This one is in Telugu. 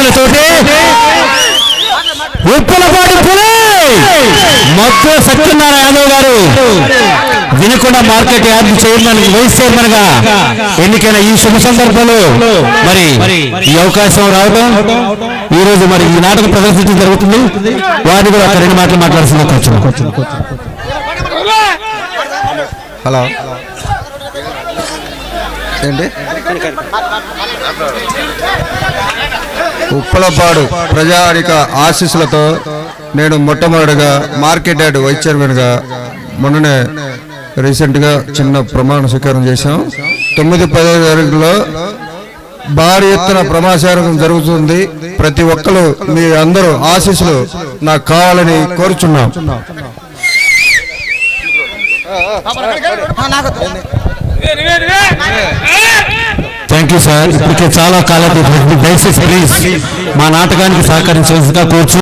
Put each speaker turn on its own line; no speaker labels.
ఆశీస్సులతోటి ఉప్పులపాటి పులి మొత్తం Satyanarayana Yadav garu Vinukonda market yard chairman vice chairman గా ఎన్నికైన ఈ శుభ సందర్భంలో మరి ఈ అవకాశం రావడం ఈ రోజు మరి ఈ నాటకం ప్రదర్శించడం జరుగుతుంది వారిని కూడా ఒక రెండు మాటలు మాట్లాడుతున్నా కొంచెం
హలో ఏంటి ఉప్పలపాడు ప్రజానిక ఆశీస్సులతో నేను మొట్టమొదటిగా మార్కెట్ యార్డ్ వైస్ చైర్మన్గా మొన్ననే రీసెంట్గా చిన్న ప్రమాణ స్వీకారం చేశాం తొమ్మిది పదో తారీఖులో భారీ ఎత్తున ప్రమాచారం జరుగుతుంది ప్రతి ఒక్కరు మీ అందరూ ఆశీస్సులు నాకు కావాలని కోరుచున్నాం
థ్యాంక్ యూ సార్ ఇప్పటికే చాలా కాలం దయచేసి ప్లీజ్ మా నాటకానికి సహకరించవలసిగా కోరుచు